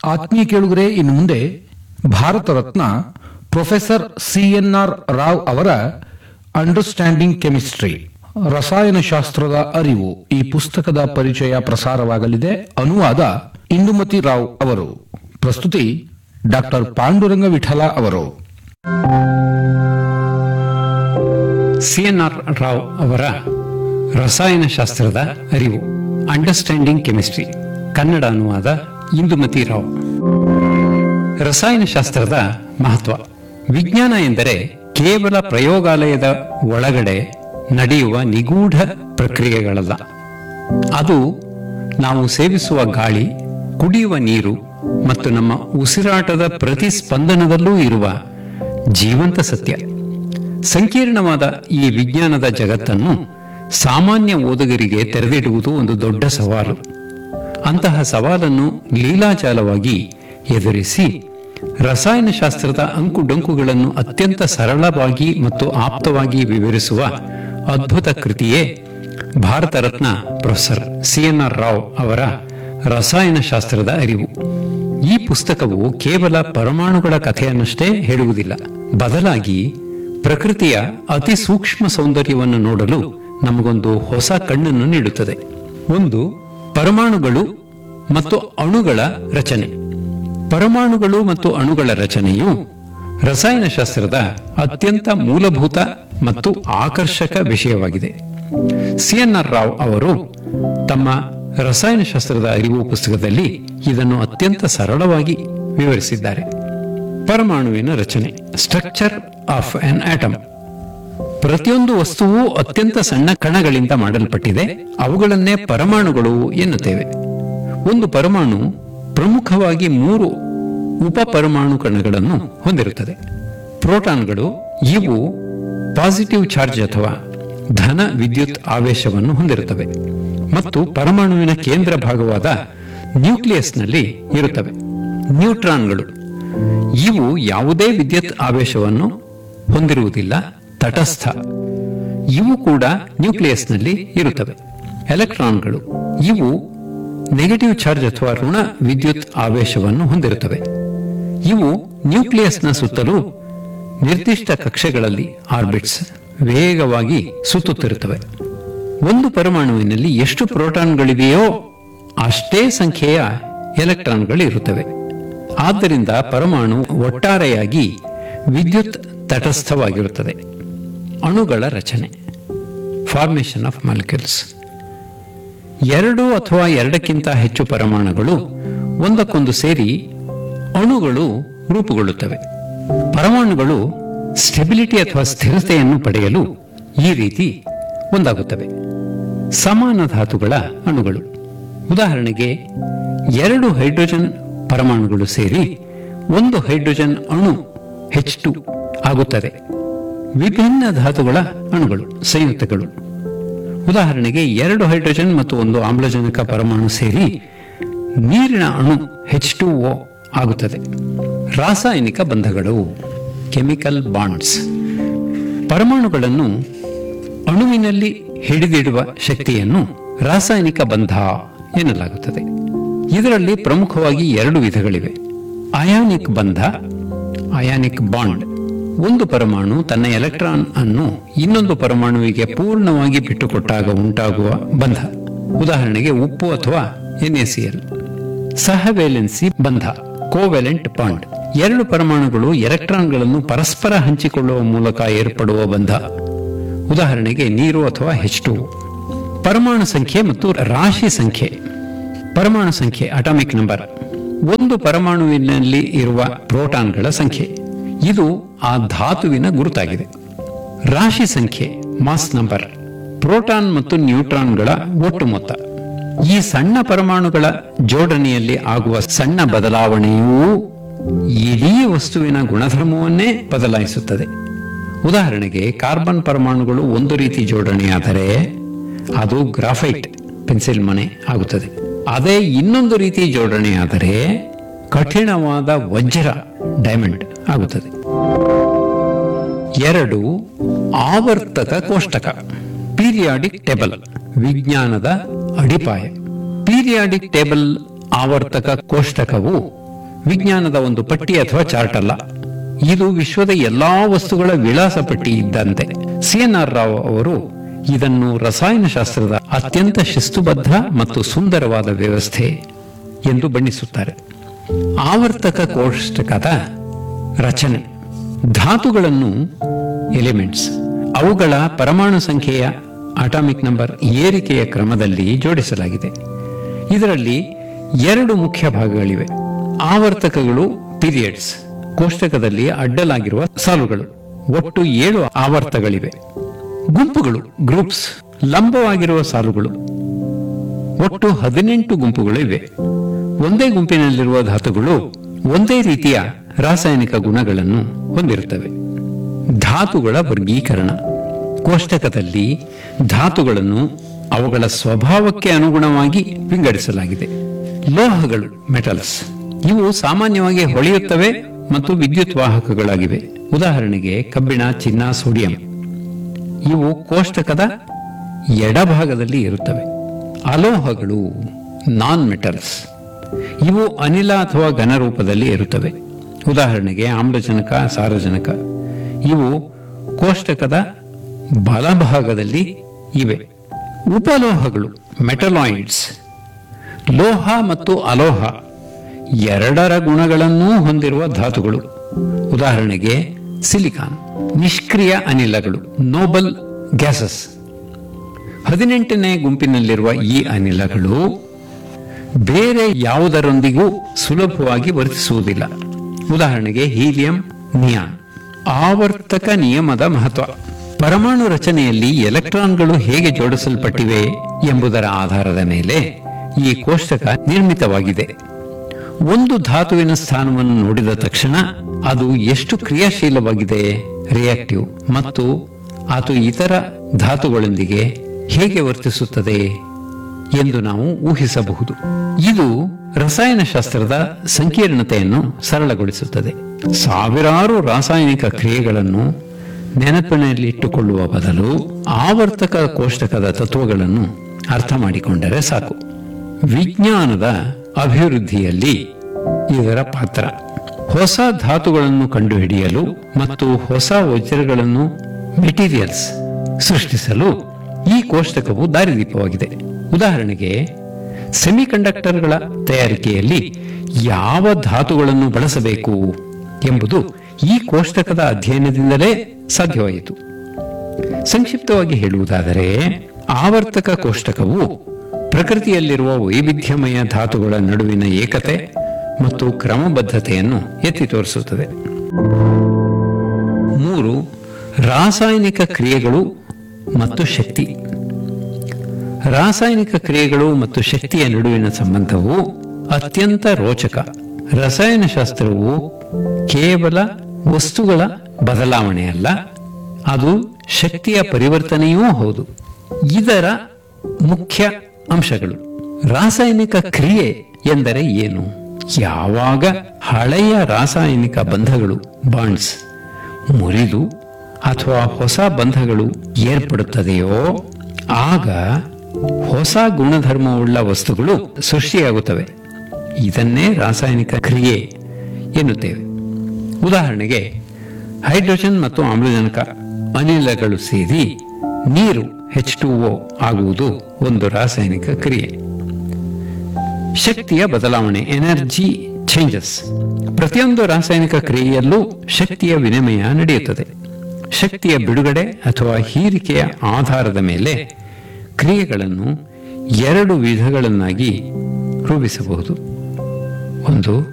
ಆತ್ಮೀಯ ಕೇಳುಗರೆ ಇನ್ನು ಮುಂದೆ ಭಾರತ ರತ್ನ ಪ್ರೊಫೆಸರ್ ಸಿಎನ್ಆರ್ ರಾವ್ ಅವರ ಅಂಡರ್ಸ್ಟ್ಯಾಂಡಿಂಗ್ ಕೆಮಿಸ್ಟ್ರಿ ರಸಾಯನಶಾಸ್ತ್ರದ ಅರಿವು ಈ ಪುಸ್ತಕದ ಪರಿಚಯ ಪ್ರಸಾರವಾಗಲಿದೆ ಅನುವಾದ ಇಂದುಮತಿ ರಾವ್ ಅವರು ಪ್ರಸ್ತುತಿ ಡಾಕ್ಟರ್ ಪಾಂಡುರಂಗ ವಿಠಲ ಅವರು ಸಿಎನ್ಆರ್ ರಾವ್ ಅವರ ರಸಾಯನಶಾಸ್ತ್ರದ ಅರಿವು ಅಂಡರ್ಸ್ಟ್ಯಾಂಡಿಂಗ್ ಕೆಮಿಸ್ಟ್ರಿ ಕನ್ನಡ ಅನುವಾದ ಇಂದುಮತಿ ರಾವ್ ರಸಾಯನಶಾಸ್ತ್ರದ ಮಹತ್ವ ವಿಜ್ಞಾನ ಎಂದರೆ ಕೇವಲ ಪ್ರಯೋಗಾಲಯದ ಒಳಗಡೆ ನಡೆಯುವ ನಿಗೂಢ ಪ್ರಕ್ರಿಯೆಗಳಲ್ಲ ಅದು ನಾವು ಸೇವಿಸುವ ಗಾಳಿ ಕುಡಿಯುವ ನೀರು ಮತ್ತು ನಮ್ಮ ಉಸಿರಾಟದ ಪ್ರತಿಸ್ಪಂದನದಲ್ಲೂ ಇರುವ ಜೀವಂತ ಸತ್ಯ ಸಂಕೀರ್ಣವಾದ ಈ ವಿಜ್ಞಾನದ ಜಗತ್ತನ್ನು ಸಾಮಾನ್ಯ ಓದುಗರಿಗೆ ತೆರೆದಿಡುವುದು ಒಂದು ದೊಡ್ಡ ಸವಾಲು ಅಂತಹ ಸವಾಲನ್ನು ಲೀಲಾಚಾಲವಾಗಿ ಎದುರಿಸಿ ರಸಾಯನಶಾಸ್ತ್ರದ ಅಂಕುಡೊಂಕುಗಳನ್ನು ಅತ್ಯಂತ ಸರಳವಾಗಿ ಮತ್ತು ಆಪ್ತವಾಗಿ ವಿವರಿಸುವ ಅದ್ಭುತ ಕೃತಿಯೇ ಭಾರತ ರತ್ನ ಪ್ರೊಫೆಸರ್ ಸಿಎನ್ಆರ್ ರಾವ್ ಅವರ ರಸಾಯನಶಾಸ್ತ್ರದ ಅರಿವು ಈ ಪುಸ್ತಕವು ಕೇವಲ ಪರಮಾಣುಗಳ ಕಥೆಯನ್ನಷ್ಟೇ ಹೇಳುವುದಿಲ್ಲ ಬದಲಾಗಿ ಪ್ರಕೃತಿಯ ಅತಿ ಸೂಕ್ಷ್ಮ ಸೌಂದರ್ಯವನ್ನು ನೋಡಲು ನಮಗೊಂದು ಹೊಸ ಕಣ್ಣನ್ನು ನೀಡುತ್ತದೆ ಒಂದು ಪರಮಾಣುಗಳು ಮತ್ತು ಅಣುಗಳ ರಚನೆ ಪರಮಾಣುಗಳು ಮತ್ತು ಅಣುಗಳ ರಚನೆಯು ರಸಾಯನಶಾಸ್ತ್ರದ ಅತ್ಯಂತ ಮೂಲಭೂತ ಮತ್ತು ಆಕರ್ಷಕ ವಿಷಯವಾಗಿದೆ ಸಿಎನ್ಆರ್ ರಾವ್ ಅವರು ತಮ್ಮ ರಸಾಯನಶಾಸ್ತ್ರದ ಅರಿವು ಪುಸ್ತಕದಲ್ಲಿ ಇದನ್ನು ಅತ್ಯಂತ ಸರಳವಾಗಿ ವಿವರಿಸಿದ್ದಾರೆ ಪರಮಾಣುವಿನ ರಚನೆ ಸ್ಟ್ರಕ್ಚರ್ ಆಫ್ ಅನ್ ಆಟಮ್ ಪ್ರತಿಯೊಂದು ವಸ್ತುವು ಅತ್ಯಂತ ಸಣ್ಣ ಕಣಗಳಿಂದ ಮಾಡಲ್ಪಟ್ಟಿದೆ ಅವುಗಳನ್ನೇ ಪರಮಾಣುಗಳು ಎನ್ನುತ್ತೇವೆ ಒಂದು ಪರಮಾಣು ಪ್ರಮುಖವಾಗಿ ಮೂರು ಉಪ ಪರಮಾಣು ಕಣಗಳನ್ನು ಹೊಂದಿರುತ್ತದೆ ಪ್ರೋಟಾನ್ಗಳು ಇವು ಪಾಸಿಟಿವ್ ಚಾರ್ಜ್ ಅಥವಾ ಧನ ವಿದ್ಯುತ್ ಆವೇಶವನ್ನು ಹೊಂದಿರುತ್ತವೆ ಮತ್ತು ಪರಮಾಣುವಿನ ಕೇಂದ್ರ ಭಾಗವಾದ ನ್ಯೂಕ್ಲಿಯಸ್ನಲ್ಲಿ ಇರುತ್ತವೆ ನ್ಯೂಟ್ರಾನ್ಗಳು ಇವು ಯಾವುದೇ ವಿದ್ಯುತ್ ಆವೇಶವನ್ನು ಹೊಂದಿರುವುದಿಲ್ಲ ತಟಸ್ಥ ಇವು ಕೂಡ ನ್ಯೂಕ್ಲಿಯಸ್ನಲ್ಲಿ ಇರುತ್ತವೆ ಎಲೆಕ್ಟ್ರಾನ್ಗಳು ಇವು ನೆಗೆಟಿವ್ ಚಾರ್ಜ್ ಅಥವಾ ಋಣ ವಿದ್ಯುತ್ ಆವೇಶವನ್ನು ಹೊಂದಿರುತ್ತವೆ ಇವು ನ್ಯೂಕ್ಲಿಯಸ್ನ ಸುತ್ತಲೂ ನಿರ್ದಿಷ್ಟ ಕಕ್ಷೆಗಳಲ್ಲಿ ಆರ್ಬಿಟ್ಸ್ ವೇಗವಾಗಿ ಸುತ್ತುತ್ತಿರುತ್ತವೆ ಒಂದು ಪರಮಾಣುವಿನಲ್ಲಿ ಎಷ್ಟು ಪ್ರೋಟಾನ್ಗಳಿವೆಯೋ ಅಷ್ಟೇ ಸಂಖ್ಯೆಯ ಎಲೆಕ್ಟ್ರಾನ್ಗಳು ಇರುತ್ತವೆ ಆದ್ದರಿಂದ ಪರಮಾಣು ಒಟ್ಟಾರೆಯಾಗಿ ವಿದ್ಯುತ್ ತಟಸ್ಥವಾಗಿರುತ್ತದೆ ಅಣುಗಳ ರಚನೆ ಫಾರ್ಮೇಷನ್ ಆಫ್ ಮಾಲಿಕ್ಯೂಲ್ಸ್ ಎರಡು ಅಥವಾ ಎರಡಕ್ಕಿಂತ ಹೆಚ್ಚು ಪರಮಾಣುಗಳು ಒಂದಕ್ಕೊಂದು ಸೇರಿ ಅಣುಗಳು ರೂಪುಗೊಳ್ಳುತ್ತವೆ ಪರಮಾಣುಗಳು ಸ್ಟೆಬಿಲಿಟಿ ಅಥವಾ ಸ್ಥಿರತೆಯನ್ನು ಪಡೆಯಲು ಈ ರೀತಿ ಒಂದಾಗುತ್ತವೆ ಸಮಾನ ಧಾತುಗಳ ಅಣುಗಳು ಉದಾಹರಣೆಗೆ ಎರಡು ಹೈಡ್ರೋಜನ್ ಪರಮಾಣುಗಳು ಸೇರಿ ಒಂದು ಹೈಡ್ರೋಜನ್ ಅಣು ಹೆಚ್ ಟು ಆಗುತ್ತದೆ ವಿಭಿನ್ನ ಧಾತುಗಳ ಅಣುಗಳು ಸಂಯುಕ್ತಗಳು ಉದಾಹರಣೆಗೆ ಎರಡು ಹೈಡ್ರೋಜನ್ ಮತ್ತು ಒಂದು ಆಮ್ಲಜನಕ ಪರಮಾಣು ಸೇರಿ ನೀರಿನ ಅಣು ಹೆಚ್ ಟು ಓ ಆಗುತ್ತದೆ ರಾಸಾಯನಿಕ ಬಂಧಗಳು ಕೆಮಿಕಲ್ ಬಾಂಡ್ಸ್ ಪರಮಾಣುಗಳನ್ನು ಅಣುವಿನಲ್ಲಿ ಹಿಡಿದಿಡುವ ಶಕ್ತಿಯನ್ನು ರಾಸಾಯನಿಕ ಬಂಧ ಎನ್ನಲಾಗುತ್ತದೆ ಇದರಲ್ಲಿ ಪ್ರಮುಖವಾಗಿ ಎರಡು ವಿಧಗಳಿವೆ ಅಯಾನಿಕ್ ಬಂಧ ಅಯಾನಿಕ್ ಬಾಂಡ್ ಒಂದು ಪರಮಾಣು ತನ್ನ ಎಲೆಕ್ಟ್ರಾನ್ ಅನ್ನು ಇನ್ನೊಂದು ಪರಮಾಣುವಿಗೆ ಪೂರ್ಣವಾಗಿ ಬಿಟ್ಟುಕೊಟ್ಟಾಗ ಉಂಟಾಗುವ ಬಂಧ ಉದಾಹರಣೆಗೆ ಉಪ್ಪು ಅಥವಾ ಎನ್ಎಸಿಎಲ್ ಸಹವೇಲೆನ್ಸಿ ಬಂಧ ಕೋವೆಲೆಂಟ್ ಬಾಂಡ್ ಎರಡು ಪರಮಾಣುಗಳು ಎಲೆಕ್ಟ್ರಾನ್ಗಳನ್ನು ಪರಸ್ಪರ ಹಂಚಿಕೊಳ್ಳುವ ಮೂಲಕ ಏರ್ಪಡುವ ಬಂಧ ಉದಾಹರಣೆಗೆ ನೀರು ಅಥವಾ ಹೆಚ್ ಟು ಪರಮಾಣು ಸಂಖ್ಯೆ ಮತ್ತು ರಾಶಿ ಸಂಖ್ಯೆ ಪರಮಾಣು ಸಂಖ್ಯೆ ಅಟಾಮಿಕ್ ನಂಬರ್ ಒಂದು ಪರಮಾಣುವಿನಲ್ಲಿ ಇರುವ ಪ್ರೋಟಾನ್ಗಳ ಸಂಖ್ಯೆ ಇದು ಆ ಧಾತುವಿನ ಗುರುತಾಗಿದೆ ರಾಶಿ ಸಂಖ್ಯೆ ಮಾಸ್ ನಂಬರ್ ಪ್ರೋಟಾನ್ ಮತ್ತು ನ್ಯೂಟ್ರಾನ್ಗಳ ಒಟ್ಟು ಮೊತ್ತ ಈ ಸಣ್ಣ ಪರಮಾಣುಗಳ ಜೋಡಣೆಯಲ್ಲಿ ಆಗುವ ಸಣ್ಣ ಬದಲಾವಣೆಯೂ ಇಡೀ ವಸ್ತುವಿನ ಗುಣಧರ್ಮವನ್ನೇ ಬದಲಾಯಿಸುತ್ತದೆ ಉದಾಹರಣೆಗೆ ಕಾರ್ಬನ್ ಪರಮಾಣುಗಳು ಒಂದು ರೀತಿ ಜೋಡಣೆಯಾದರೆ ಅದು ಗ್ರಾಫೈಟ್ ಪೆನ್ಸಿಲ್ ಮನೆ ಆಗುತ್ತದೆ ಅದೇ ಇನ್ನೊಂದು ರೀತಿ ಜೋಡಣೆಯಾದರೆ ಕಠಿಣವಾದ ವಜ್ರ ಡೈಮಂಡ್ ಆಗುತ್ತದೆ ಎರಡು ಆವರ್ತಕ ಕೋಷ್ಟಕ ಪೀರಿಯಾಡಿಕ್ ಟೇಬಲ್ ವಿಜ್ಞಾನದ ಅಡಿಪಾಯ ಪೀರಿಯಾಡಿಕ್ ಟೇಬಲ್ ಆವರ್ತಕ ಕೋಷ್ಟಕವು ವಿಜ್ಞಾನದ ಒಂದು ಪಟ್ಟಿ ಅಥವಾ ಚಾರ್ಟ್ ಅಲ್ಲ ಇದು ವಿಶ್ವದ ಎಲ್ಲಾ ವಸ್ತುಗಳ ವಿಳಾಸ ಪಟ್ಟಿ ಇದ್ದಂತೆ ಸಿ ಎನ್ ಆರ್ ರಾವ್ ಅವರು ಇದನ್ನು ರಸಾಯನಶಾಸ್ತ್ರದ ಅತ್ಯಂತ ಶಿಸ್ತುಬದ್ಧ ಮತ್ತು ಸುಂದರವಾದ ವ್ಯವಸ್ಥೆ ಎಂದು ಬಣ್ಣಿಸುತ್ತಾರೆ ಆವರ್ತಕ ಕೋಷ್ಟಕದ ರಚನೆ ಧಾತುಗಳನ್ನು ಎಲಿಮೆಂಟ್ಸ್ ಅವುಗಳ ಪರಮಾಣು ಸಂಖ್ಯೆಯ ಅಟಾಮಿಕ್ ನಂಬರ್ ಏರಿಕೆಯ ಕ್ರಮದಲ್ಲಿ ಜೋಡಿಸಲಾಗಿದೆ ಇದರಲ್ಲಿ ಎರಡು ಮುಖ್ಯ ಭಾಗಗಳಿವೆ ಆವರ್ತಕಗಳು ಪೀರಿಯಡ್ಸ್ ಕೋಷ್ಟಕದಲ್ಲಿ ಅಡ್ಡಲಾಗಿರುವ ಸಾಲುಗಳು ಒಟ್ಟು ಏಳು ಆವರ್ತಗಳಿವೆ ಗುಂಪುಗಳು ಗ್ರೂಪ್ಸ್ ಲಂಬವಾಗಿರುವ ಸಾಲುಗಳು ಒಟ್ಟು ಹದಿನೆಂಟು ಗುಂಪುಗಳು ಇವೆ ಒಂದೇ ಗುಂಪಿನಲ್ಲಿರುವ ಧಾತುಗಳು ಒಂದೇ ರೀತಿಯ ರಾಸಾಯನಿಕ ಗುಣಗಳನ್ನು ಹೊಂದಿರುತ್ತವೆ ಧಾತುಗಳ ವರ್ಗೀಕರಣ ಕೋಷ್ಟಕದಲ್ಲಿ ಧಾತುಗಳನ್ನು ಅವುಗಳ ಸ್ವಭಾವಕ್ಕೆ ಅನುಗುಣವಾಗಿ ವಿಂಗಡಿಸಲಾಗಿದೆ ಲೋಹಗಳು ಮೆಟಲ್ಸ್ ಇವು ಸಾಮಾನ್ಯವಾಗಿ ಹೊಳೆಯುತ್ತವೆ ಮತ್ತು ವಿದ್ಯುತ್ ವಾಹಕಗಳಾಗಿವೆ ಉದಾಹರಣೆಗೆ ಕಬ್ಬಿಣ ಚಿನ್ನ ಸೋಡಿಯಂ ಇವು ಕೋಷ್ಟಕದ ಎಡಭಾಗದಲ್ಲಿ ಇರುತ್ತವೆ ಅಲೋಹಗಳು ನಾನ್ ಮೆಟಲ್ಸ್ ಇವು ಅನಿಲ ಅಥವಾ ಘನ ರೂಪದಲ್ಲಿ ಇರುತ್ತವೆ ಉದಾಹರಣೆಗೆ ಆಮ್ಲಜನಕ ಸಾರಜನಕ ಇವು ಕೋಷ್ಟಕದ ಬಲಭಾಗದಲ್ಲಿ ಇವೆ ಉಪಲೋಹಗಳು ಮೆಟಲಾಯ್ಡ್ಸ್ ಲೋಹ ಮತ್ತು ಅಲೋಹ ಎರಡರ ಗುಣಗಳನ್ನೂ ಹೊಂದಿರುವ ಧಾತುಗಳು ಉದಾಹರಣೆಗೆ ಸಿಲಿಕಾನ್ ನಿಷ್ಕ್ರಿಯ ಅನಿಲಗಳು ನೋಬಲ್ ಗ್ಯಾಸಸ್ ಹದಿನೆಂಟನೇ ಗುಂಪಿನಲ್ಲಿರುವ ಈ ಅನಿಲಗಳು ಬೇರೆ ಯಾವುದರೊಂದಿಗೂ ಸುಲಭವಾಗಿ ವರ್ತಿಸುವುದಿಲ್ಲ ಉದಾಹರಣೆಗೆ ಹೀಲಿಯಂ ನಿಯಾನ್ ಆವರ್ತಕ ನಿಯಮದ ಮಹತ್ವ ಪರಮಾಣು ರಚನೆಯಲ್ಲಿ ಎಲೆಕ್ಟ್ರಾನ್ಗಳು ಹೇಗೆ ಜೋಡಿಸಲ್ಪಟ್ಟಿವೆ ಎಂಬುದರ ಆಧಾರದ ಮೇಲೆ ಈ ಕೋಷ್ಟಕ ನಿರ್ಮಿತವಾಗಿದೆ ಒಂದು ಧಾತುವಿನ ಸ್ಥಾನವನ್ನು ನೋಡಿದ ತಕ್ಷಣ ಅದು ಎಷ್ಟು ಕ್ರಿಯಾಶೀಲವಾಗಿದೆ ರಿಯಾಕ್ಟಿವ್ ಮತ್ತು ಅದು ಇತರ ಧಾತುಗಳೊಂದಿಗೆ ಹೇಗೆ ವರ್ತಿಸುತ್ತದೆ ಎಂದು ನಾವು ಊಹಿಸಬಹುದು ಇದು ರಸಾಯನಶಾಸ್ತ್ರದ ಸಂಕೀರ್ಣತೆಯನ್ನು ಸರಳಗೊಳಿಸುತ್ತದೆ ಸಾವಿರಾರು ರಾಸಾಯನಿಕ ಕ್ರಿಯೆಗಳನ್ನು ನೆನಪಿನಲ್ಲಿಟ್ಟುಕೊಳ್ಳುವ ಬದಲು ಆವರ್ತಕ ಕೋಷ್ಟಕದ ತತ್ವಗಳನ್ನು ಅರ್ಥ ಮಾಡಿಕೊಂಡರೆ ಸಾಕು ವಿಜ್ಞಾನದ ಅಭಿವೃದ್ಧಿಯಲ್ಲಿ ಇದರ ಪಾತ್ರ ಹೊಸ ಧಾತುಗಳನ್ನು ಕಂಡುಹಿಡಿಯಲು ಮತ್ತು ಹೊಸ ವಜ್ರಗಳನ್ನು ಮೆಟೀರಿಯಲ್ಸ್ ಸೃಷ್ಟಿಸಲು ಈ ಕೋಷ್ಟಕವು ದಾರಿದೀಪವಾಗಿದೆ ಉದಾಹರಣೆಗೆ ಸೆಮಿಕಂಡಕ್ಟರ್ಗಳ ತಯಾರಿಕೆಯಲ್ಲಿ ಯಾವ ಧಾತುಗಳನ್ನು ಬಳಸಬೇಕು ಎಂಬುದು ಈ ಕೋಷ್ಟಕದ ಅಧ್ಯಯನದಿಂದಲೇ ಸಾಧ್ಯವಾಯಿತು ಸಂಕ್ಷಿಪ್ತವಾಗಿ ಹೇಳುವುದಾದರೆ ಆವರ್ತಕ ಕೋಷ್ಟಕವು ಪ್ರಕೃತಿಯಲ್ಲಿರುವ ವೈವಿಧ್ಯಮಯ ಧಾತುಗಳ ನಡುವಿನ ಏಕತೆ ಮತ್ತು ಕ್ರಮಬದ್ಧತೆಯನ್ನು ಎತ್ತಿ ತೋರಿಸುತ್ತದೆ ಮೂರು ರಾಸಾಯನಿಕ ಕ್ರಿಯೆಗಳು ಮತ್ತು ಶಕ್ತಿ ರಾಸಾಯನಿಕ ಕ್ರಿಯೆಗಳು ಮತ್ತು ಶಕ್ತಿಯ ನಡುವಿನ ಸಂಬಂಧವು ಅತ್ಯಂತ ರೋಚಕ ರಸಾಯನಶಾಸ್ತ್ರವು ಕೇವಲ ವಸ್ತುಗಳ ಬದಲಾವಣೆಯಲ್ಲ ಅದು ಶಕ್ತಿಯ ಪರಿವರ್ತನೆಯೂ ಹೌದು ಇದರ ಮುಖ್ಯ ಅಂಶಗಳು ರಾಸಾಯನಿಕ ಕ್ರಿಯೆ ಎಂದರೆ ಏನು ಯಾವಾಗ ಹಳೆಯ ರಾಸಾಯನಿಕ ಬಂಧಗಳು ಬಾಂಡ್ಸ್ ಮುರಿದು ಅಥವಾ ಹೊಸ ಬಂಧಗಳು ಏರ್ಪಡುತ್ತದೆಯೋ ಆಗ ಹೊಸ ಗುಣಧರ್ಮವುಳ್ಳ ವಸ್ತುಗಳು ಸೃಷ್ಟಿಯಾಗುತ್ತವೆ ಇದನ್ನೇ ರಾಸಾಯನಿಕ ಕ್ರಿಯೆ ಎನ್ನುತ್ತೇವೆ ಉದಾಹರಣೆಗೆ ಹೈಡ್ರೋಜನ್ ಮತ್ತು ಆಮ್ಲಜನಕ ಅನಿಲಗಳು ಸೇರಿ ನೀರು ಹೆಚ್ ಟು ಒ ಆಗುವುದು ಒಂದು ರಾಸಾಯನಿಕ ಕ್ರಿಯೆ ಶಕ್ತಿಯ ಬದಲಾವಣೆ ಎನರ್ಜಿ ಚೇಂಜಸ್ ಪ್ರತಿಯೊಂದು ರಾಸಾಯನಿಕ ಕ್ರಿಯೆಯಲ್ಲೂ ಶಕ್ತಿಯ ವಿನಿಮಯ ನಡೆಯುತ್ತದೆ ಶಕ್ತಿಯ ಬಿಡುಗಡೆ ಅಥವಾ ಹೀರಿಕೆಯ ಆಧಾರದ ಮೇಲೆ ಕ್ರಿಯೆಗಳನ್ನು ಎರಡು ವಿಧಗಳನ್ನಾಗಿ ರೂಪಿಸಬಹುದು ಒಂದು